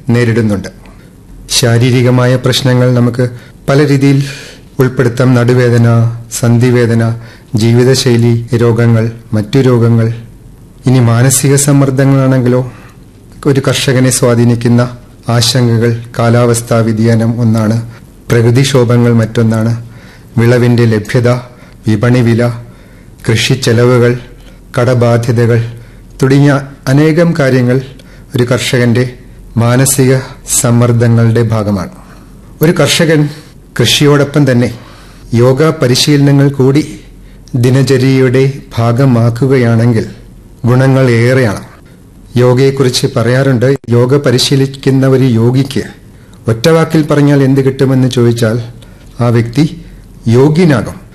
നേരിടുന്നുണ്ട് ശാരീരികമായ പ്രശ്നങ്ങൾ നമുക്ക് പല രീതിയിൽ ഉൾപ്പെടുത്താം നടുവേദന സന്ധിവേദന ജീവിതശൈലി രോഗങ്ങൾ മറ്റു രോഗങ്ങൾ ഇനി മാനസിക സമ്മർദ്ദങ്ങളാണെങ്കിലോ ഒരു കർഷകനെ സ്വാധീനിക്കുന്ന ആശങ്കകൾ കാലാവസ്ഥാ വ്യതിയാനം ഒന്നാണ് പ്രകൃതിക്ഷോഭങ്ങൾ മറ്റൊന്നാണ് വിളവിന്റെ ലഭ്യത വിപണി വില കൃഷി ചെലവുകൾ കടബാധ്യതകൾ തുടങ്ങിയ അനേകം കാര്യങ്ങൾ ഒരു കർഷകന്റെ മാനസിക സമ്മർദ്ദങ്ങളുടെ ഭാഗമാണ് ഒരു കർഷകൻ കൃഷിയോടൊപ്പം തന്നെ യോഗ പരിശീലനങ്ങൾ കൂടി ദിനചര്യയുടെ ഭാഗമാക്കുകയാണെങ്കിൽ ഗുണങ്ങൾ ഏറെയാണ് യോഗയെക്കുറിച്ച് പറയാറുണ്ട് യോഗ പരിശീലിക്കുന്ന ഒരു യോഗിക്ക് ഒറ്റവാക്കിൽ പറഞ്ഞാൽ എന്ത് കിട്ടുമെന്ന് ചോദിച്ചാൽ ആ വ്യക്തി യോഗ്യനാകും